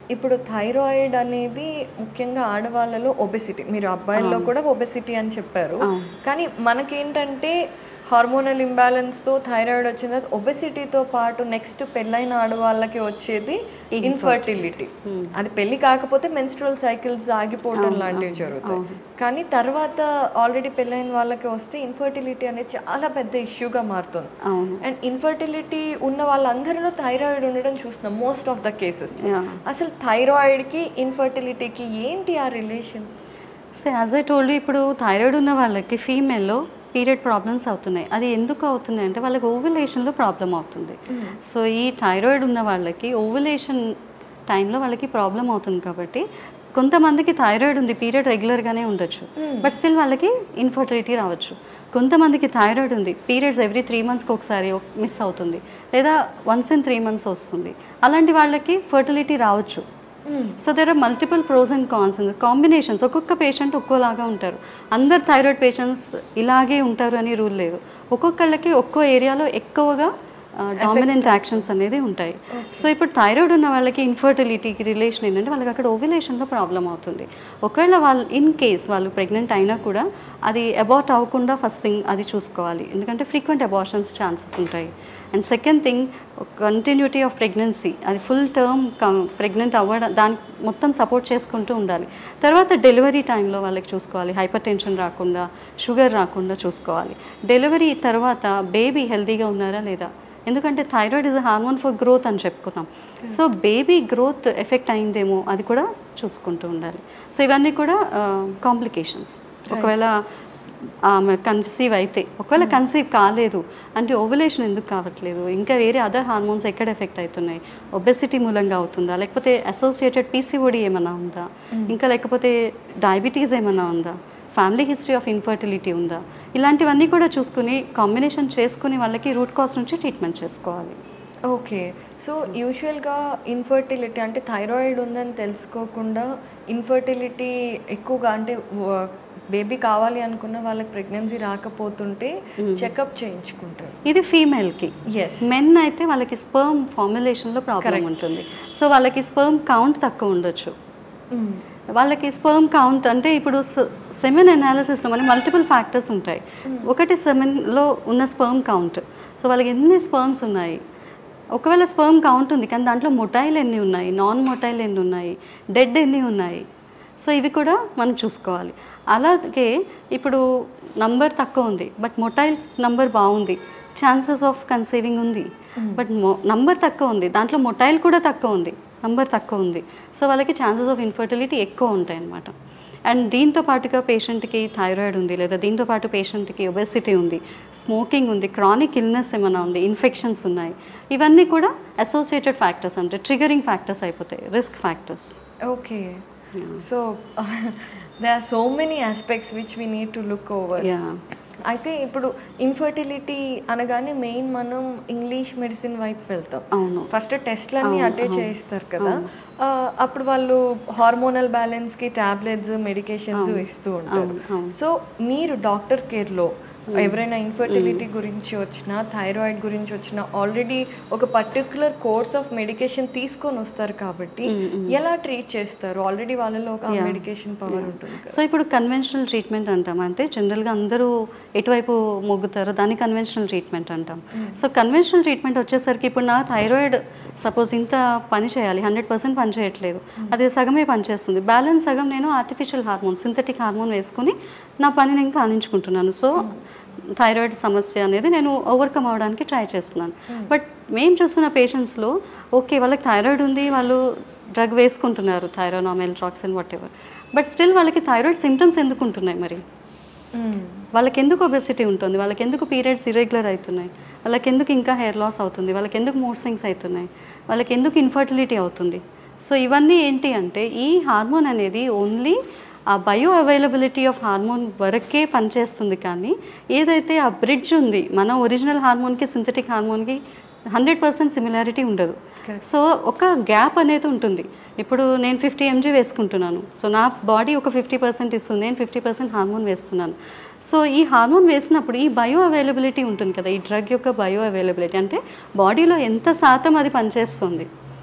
ఇప్పుడు థైరాయిడ్ అనేది ముఖ్యంగా ఆడవాళ్ళలో ఒబెసిటీ మీరు అబ్బాయిల్లో కూడా ఒబెసిటీ అని చెప్పారు కానీ మనకేంటంటే హార్మోనల్ ఇంబ్యాలెన్స్తో థైరాయిడ్ వచ్చిన తర్వాత ఒబెసిటీతో పాటు నెక్స్ట్ పెళ్ళైన ఆడవాళ్ళకి వచ్చేది ఇన్ఫర్టిలిటీ అది పెళ్లి కాకపోతే మెన్స్ట్రువల్ సైకిల్స్ ఆగిపోవడం లాంటివి జరుగుతాయి కానీ తర్వాత ఆల్రెడీ పెళ్ళైన వాళ్ళకి వస్తే ఇన్ఫర్టిలిటీ అనేది చాలా పెద్ద ఇష్యూగా మారుతుంది అవును అండ్ ఇన్ఫర్టిలిటీ ఉన్న వాళ్ళందరిలో థైరాయిడ్ ఉండడం చూస్తున్నాం most of the cases yeah అసలు థైరాయిడ్కి ఇన్ఫర్టిలిటీకి ఏంటి ఆ relation so as I told ఇప్పుడు థైరాయిడ్ ఉన్న వాళ్ళకి ఫీమేల్లో పీరియడ్ ప్రాబ్లమ్స్ అవుతున్నాయి అది ఎందుకు అవుతున్నాయి అంటే వాళ్ళకి ఓవులేషన్లో ప్రాబ్లం అవుతుంది సో ఈ థైరాయిడ్ ఉన్న వాళ్ళకి ఓవులేషన్ టైంలో వాళ్ళకి ప్రాబ్లం అవుతుంది కాబట్టి కొంతమందికి థైరాయిడ్ ఉంది పీరియడ్ రెగ్యులర్గానే ఉండొచ్చు బట్ స్టిల్ వాళ్ళకి ఇన్ఫర్టిలిటీ రావచ్చు కొంతమందికి థైరాయిడ్ ఉంది పీరియడ్స్ ఎవ్రీ త్రీ మంత్స్కి ఒకసారి మిస్ అవుతుంది లేదా వన్స్ ఇన్ త్రీ మంత్స్ వస్తుంది అలాంటి వాళ్ళకి ఫర్టిలిటీ రావచ్చు so there are multiple pros and cons combinations ఒక్కొక్క పేషెంట్ ఒక్కోలాగా ఉంటారు అందరు థైరాయిడ్ పేషెంట్స్ ఇలాగే ఉంటారు అని రూల్ లేదు ఒక్కొక్కళ్ళకి ఒక్కో ఏరియాలో ఎక్కువగా డామినెంట్ యాక్షన్స్ అనేది ఉంటాయి సో ఇప్పుడు థైరాయిడ్ ఉన్న వాళ్ళకి ఇన్ఫర్టిలిటీకి రిలేషన్ ఏంటంటే వాళ్ళకి అక్కడ ఓవ్యులేషన్లో ప్రాబ్లం అవుతుంది ఒకవేళ వాళ్ళు ఇన్ కేస్ వాళ్ళు ప్రెగ్నెంట్ అయినా కూడా అది అబార్ట్ అవ్వకుండా ఫస్ట్ థింగ్ అది చూసుకోవాలి ఎందుకంటే ఫ్రీక్వెంట్ అబార్షన్స్ ఛాన్సెస్ ఉంటాయి and second thing continuity of pregnancy అది ఫుల్ టర్మ్ ప్రెగ్నెంట్ అవ్వడం దానికి మొత్తం సపోర్ట్ చేసుకుంటూ ఉండాలి తర్వాత డెలివరీ టైంలో వాళ్ళకి చూసుకోవాలి హైపర్ టెన్షన్ రాకుండా షుగర్ రాకుండా చూసుకోవాలి డెలివరీ తర్వాత బేబీ హెల్తీగా ఉన్నారా లేదా ఎందుకంటే thyroid is a hormone for growth అని చెప్పుకున్నాం సో బేబీ గ్రోత్ ఎఫెక్ట్ అయిందేమో అది కూడా చూసుకుంటూ ఉండాలి సో ఇవన్నీ కూడా కాంప్లికేషన్స్ ఒకవేళ ఆమె కన్సీవ్ అయితే ఒకవేళ కన్సీవ్ కాలేదు అంటే ఓవులేషన్ ఎందుకు కావట్లేదు ఇంకా వేరే అదర్ హార్మోన్స్ ఎక్కడ ఎఫెక్ట్ అవుతున్నాయి ఒబెసిటీ మూలంగా అవుతుందా లేకపోతే అసోసియేటెడ్ పీసీఓడి ఏమైనా ఉందా ఇంకా లేకపోతే డయాబెటీస్ ఏమైనా ఉందా ఫ్యామిలీ హిస్టరీ ఆఫ్ ఇన్ఫర్టిలిటీ ఉందా ఇలాంటివన్నీ కూడా చూసుకుని కాంబినేషన్ చేసుకుని వాళ్ళకి రూట్ కాస్ నుంచి ట్రీట్మెంట్ చేసుకోవాలి ఓకే సో యూజువల్గా ఇన్ఫర్టిలిటీ అంటే థైరాయిడ్ ఉందని తెలుసుకోకుండా ఇన్ఫర్టిలిటీ ఎక్కువగా అంటే బేబీ కావాలి అనుకున్న వాళ్ళకి ప్రెగ్నెన్సీ రాకపోతుంటే చెకప్ చేయించుకుంటారు ఇది ఫీమేల్కి ఎస్ మెన్ అయితే వాళ్ళకి స్పర్మ్ ఫార్ములేషన్లో ప్రాబ్లం ఉంటుంది సో వాళ్ళకి స్పర్మ్ కౌంట్ తక్కువ ఉండొచ్చు వాళ్ళకి స్పర్మ్ కౌంట్ అంటే ఇప్పుడు సెమెన్ అనాలిసిస్లో మనకి మల్టిపుల్ ఫ్యాక్టర్స్ ఉంటాయి ఒకటి సెమెన్లో ఉన్న స్పర్మ్ కౌంట్ సో వాళ్ళకి ఎన్ని స్పర్మ్స్ ఉన్నాయి ఒకవేళ స్పర్మ్ కౌంట్ ఉంది కానీ దాంట్లో మొటైల్ ఎన్ని ఉన్నాయి నాన్ మొటైల్ ఎన్ని ఉన్నాయి డెడ్ ఎన్ని ఉన్నాయి సో ఇవి కూడా మనం చూసుకోవాలి అలాగే ఇప్పుడు నంబర్ తక్కువ ఉంది బట్ మొటైల్ నంబర్ బాగుంది ఛాన్సెస్ ఆఫ్ కన్సీవింగ్ ఉంది బట్ నంబర్ తక్కువ ఉంది దాంట్లో మొటైల్ కూడా తక్కువ ఉంది నంబర్ తక్కువ ఉంది సో వాళ్ళకి ఛాన్సెస్ ఆఫ్ ఇన్ఫర్టిలిటీ ఎక్కువ ఉంటాయి అన్నమాట అండ్ దీంతో పాటుగా పేషెంట్కి థైరాయిడ్ ఉంది లేదా దీంతో పాటు పేషెంట్కి ఒబెసిటీ ఉంది స్మోకింగ్ ఉంది క్రానిక్ ఇల్నెస్ ఏమైనా ఉంది ఇన్ఫెక్షన్స్ ఉన్నాయి ఇవన్నీ కూడా అసోసియేటెడ్ ఫ్యాక్టర్స్ అంటే ట్రిగరింగ్ ఫ్యాక్టర్స్ అయిపోతాయి risk factors okay so they are so many aspects which we need to look over yeah అయితే ఇప్పుడు ఇన్ఫర్టిలిటీ అనగానే మెయిన్ మనం ఇంగ్లీష్ మెడిసిన్ వైపు వెళ్తాం అవును ఫస్ట్ టెస్ట్లన్నీ అటే చేయిస్తారు కదా ఆ, అప్పుడు వాళ్ళు హార్మోనల్ బ్యాలెన్స్కి టాబ్లెట్స్ మెడికేషన్స్ ఇస్తూ ఉంటారు అవును. సో మీరు డాక్టర్ కేర్లో ఎవరైనా ఇన్ఫర్టిలిటీ గురించి వచ్చినా థైరాయిడ్ గురించి వచ్చినా ఆల్రెడీ ఒక పర్టికులర్ కోర్స్ ఆఫ్ మెడికేషన్ తీసుకొని వస్తారు కాబట్టి ఎలా ట్రీట్ చేస్తారు ఆల్రెడీ వాళ్ళలో ఒక మెడికేషన్ పవర్ ఉంటుంది కదా సో ఇప్పుడు కన్వెన్షనల్ ట్రీట్మెంట్ అంటాం అంటే జనరల్గా అందరూ ఎటువైపు మొగ్గుతారో దాన్ని కన్వెన్షనల్ ట్రీట్మెంట్ అంటాం సో కన్వెన్షనల్ ట్రీట్మెంట్ వచ్చేసరికి ఇప్పుడు నా థైరాయిడ్ సపోజ్ ఇంత పని చేయాలి హండ్రెడ్ పర్సెంట్ పని చేయట్లేదు అది సగమే పనిచేస్తుంది బ్యాలెన్స్ సగం నేను ఆర్టిఫిషియల్ హార్మోన్ సింథటిక్ హార్మోన్ వేసుకుని నా పనిని ఇంకా అందించుకుంటున్నాను సో థైరాయిడ్ సమస్య అనేది నేను ఓవర్కమ్ అవడానికి ట్రై చేస్తున్నాను బట్ మేము చూస్తున్న పేషెంట్స్లో ఓకే వాళ్ళకి థైరాయిడ్ ఉంది వాళ్ళు డ్రగ్ వేసుకుంటున్నారు థైరోనామెల్ ట్రాక్సిన్ వాట్ ఎవర్ బట్ స్టిల్ వాళ్ళకి థైరాయిడ్ సిమ్టమ్స్ ఎందుకు ఉంటున్నాయి మరి మ్మ్. వాళ్ళకి ఎందుకు ఒబెసిటీ ఉంటుంది వాళ్ళకి ఎందుకు పీరియడ్స్ ఇరెగ్యులర్ అవుతున్నాయి వాళ్ళకి ఎందుకు ఇంకా హెయిర్ లాస్ అవుతుంది వాళ్ళకి ఎందుకు మూడ్ స్వింగ్స్ అవుతున్నాయి వాళ్ళకి ఎందుకు ఇన్ఫర్టిలిటీ అవుతుంది సో ఇవన్నీ ఏంటి అంటే ఈ హార్మోన్ అనేది ఓన్లీ ఆ బయో అవైలబిలిటీ ఆఫ్ హార్మోన్ వరకే పనిచేస్తుంది కానీ ఏదైతే ఆ బ్రిడ్జ్ ఉంది మన ఒరిజినల్ హార్మోన్కి సింథటిక్ హార్మోన్కి హండ్రెడ్ పర్సెంట్ సిమిలారిటీ ఉండదు సో ఒక గ్యాప్ అనేది ఉంటుంది ఇప్పుడు నేను ఫిఫ్టీ ఎంజీ వేసుకుంటున్నాను సో నా బాడీ ఒక ఫిఫ్టీ పర్సెంట్ ఇస్తుంది నేను ఫిఫ్టీ పర్సెంట్ హార్మోన్ వేస్తున్నాను సో ఈ హార్మోన్ వేసినప్పుడు ఈ బయో అవైలబిలిటీ ఉంటుంది కదా ఈ డ్రగ్ యొక్క బయో అవైలబిలిటీ అంటే బాడీలో ఎంత శాతం అది పనిచేస్తుంది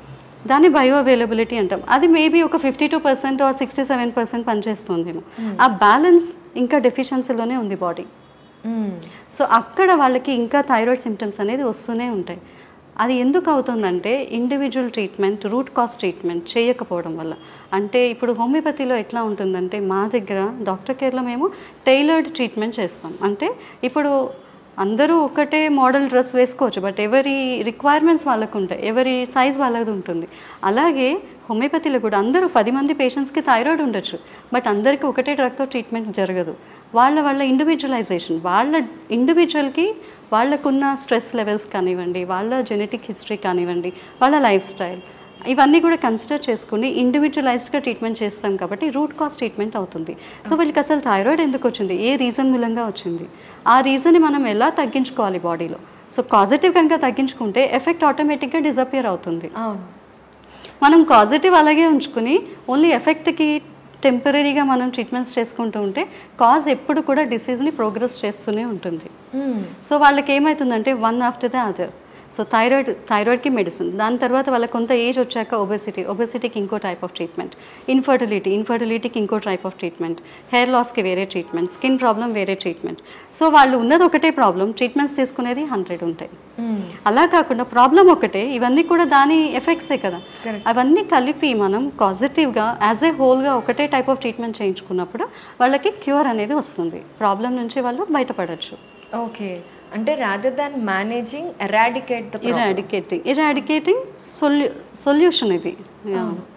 దాన్ని బయో అవైలబిలిటీ అంటాం అది మేబీ ఒక fifty two percent sixty seven percent పనిచేస్తుందేమో ఆ బ్యాలెన్స్ ఇంకా డెఫిషియన్సీలోనే ఉంది బాడీ సో అక్కడ వాళ్ళకి ఇంకా థైరాయిడ్ సిమ్టమ్స్ అనేది వస్తూనే ఉంటాయి అది ఎందుకు అవుతుందంటే individual treatment root cause treatment చేయకపోవడం వల్ల అంటే ఇప్పుడు హోమియోపతిలో ఎట్లా ఉంటుందంటే మా దగ్గర డాక్టర్ కేర్లో మేము టైలర్డ్ ట్రీట్మెంట్ చేస్తాం అంటే ఇప్పుడు అందరూ ఒకటే మోడల్ డ్రెస్ వేసుకోవచ్చు బట్ ఎవరి రిక్వైర్మెంట్స్ వాళ్ళకు ఉంటాయి ఎవరి సైజ్ వాళ్ళది ఉంటుంది అలాగే హోమియోపతిలో కూడా అందరూ పది మంది పేషెంట్స్కి థైరాయిడ్ ఉండొచ్చు బట్ అందరికీ ఒకటే డ్రగ్తో ట్రీట్మెంట్ జరగదు వాళ్ళ వాళ్ళ ఇండివిజువలైజేషన్ వాళ్ళ ఇండివిజువల్కి వాళ్ళకున్న స్ట్రెస్ లెవెల్స్ కానివ్వండి వాళ్ళ జెనెటిక్ హిస్టరీ కానివ్వండి వాళ్ళ లైఫ్ స్టైల్ ఇవన్నీ కూడా కన్సిడర్ చేసుకుని ఇండివిజువలైజ్డ్గా ట్రీట్మెంట్ చేస్తాం కాబట్టి రూట్ కాస్ ట్రీట్మెంట్ అవుతుంది సో వీళ్ళకి అసలు థైరాయిడ్ ఎందుకు వచ్చింది ఏ రీజన్ మూలంగా వచ్చింది ఆ రీజన్ని మనం ఎలా తగ్గించుకోవాలి బాడీలో సో పాజిటివ్ కనుక తగ్గించుకుంటే ఎఫెక్ట్ ఆటోమేటిక్గా డిజపియర్ అవుతుంది అవును మనం పాజిటివ్ అలాగే ఉంచుకుని ఓన్లీ ఎఫెక్ట్కి టెంపరీగా మనం ట్రీట్మెంట్స్ చేసుకుంటూ ఉంటే కాజ్ ఎప్పుడు కూడా డిసీజ్ని ప్రోగ్రెస్ చేస్తూనే ఉంటుంది మ్మ్. సో వాళ్ళకి ఏమవుతుందంటే one after the other so thyroid థైరాయిడ్కి మెడిసిన్ దాని తర్వాత వాళ్ళకి కొంత ఏజ్ వచ్చాక ఒబెసిటీ ఒబెసిటీకి ఇంకో టైప్ ఆఫ్ ట్రీట్మెంట్ ఇన్ఫర్టిలిటీ ఇన్ఫర్టిలిటీకి ఇంకో టైప్ ఆఫ్ ట్రీట్మెంట్ హెయిర్ లాస్కి వేరే ట్రీట్మెంట్ స్కిన్ ప్రాబ్లం వేరే ట్రీట్మెంట్ సో వాళ్ళు ఉన్నది ఒకటే ప్రాబ్లం ట్రీట్మెంట్స్ తీసుకునేది హండ్రెడ్ ఉంటాయి మ్మ్. అలా కాకుండా ప్రాబ్లం ఒకటే ఇవన్నీ కూడా దాని ఎఫెక్ట్సే కదా Correct. అవన్నీ కలిపి మనం పాజిటివ్గా యాజ్ ఏ హోల్గా ఒకటే టైప్ ఆఫ్ ట్రీట్మెంట్ చేయించుకున్నప్పుడు వాళ్ళకి క్యూర్ అనేది వస్తుంది ప్రాబ్లం నుంచి వాళ్ళు బయటపడచ్చు ఓకే అంటే rather than managing eradicate the eradicating eradicating solu solution ఇది Yeah.